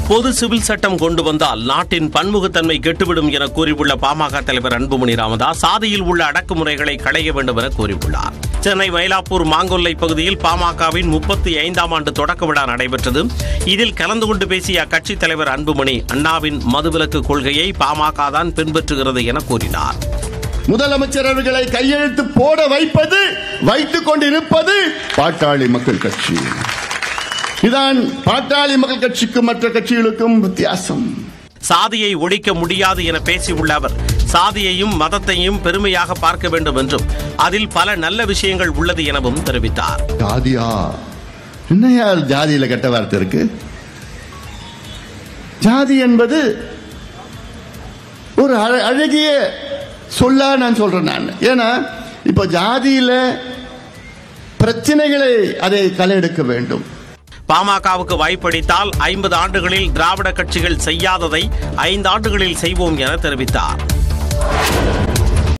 பொது சிவில் சட்டம் கொண்டு வந்தால் நாட்டின் பன்முகத்தன்மை கெட்டுவிடும் என கூறியுள்ள பாமக தலைவர் அன்புமணி ராமதாஸ் சாதியில் உள்ள அடக்குமுறைகளை களைய வேண்டும் என கூறியுள்ளார் சென்னை மயிலாப்பூர் மாங்கொல்லை பகுதியில் பாமகவின் முப்பத்தி ஐந்தாம் ஆண்டு தொடக்க விழா நடைபெற்றது இதில் கலந்து கொண்டு பேசிய அக்கட்சித் தலைவர் அன்புமணி அண்ணாவின் மதுவிலக்கு கொள்கையை பாமக தான் பின்பற்றுகிறது என கூறினார் முதலமைச்சர் அவர்களை கையெழுத்து போட வைப்பது வைத்துக் கொண்டிருப்பது பாட்டாளி மக்கள் கட்சி இதான் பாட்டாளி மக்கள் கட்சிக்கும் மற்ற கட்சிகளுக்கும் வித்தியாசம் சாதியை ஒழிக்க முடியாது என பேசியுள்ள அவர் சாதியையும் மதத்தையும் பெருமையாக பார்க்க வேண்டும் என்றும் அதில் பல நல்ல விஷயங்கள் உள்ளது எனவும் தெரிவித்தார் ஜாதியா என்னையா ஜாதியில கெட்ட வார்த்தை இருக்கு ஜாதி என்பது ஒரு அழ- அழகிய சொல்லா நான் சொல்றேன் நான் ஏன்னா இப்போ ஜாதியில பிரச்சனைகளை அதை களை எடுக்க வேண்டும் பாமகவுக்கு வாய்ப்பளித்தால் ஐம்பது ஆண்டுகளில் திராவிட கட்சிகள் செய்யாததை ஐந்து ஆண்டுகளில் செய்வோம் என தெரிவித்தார்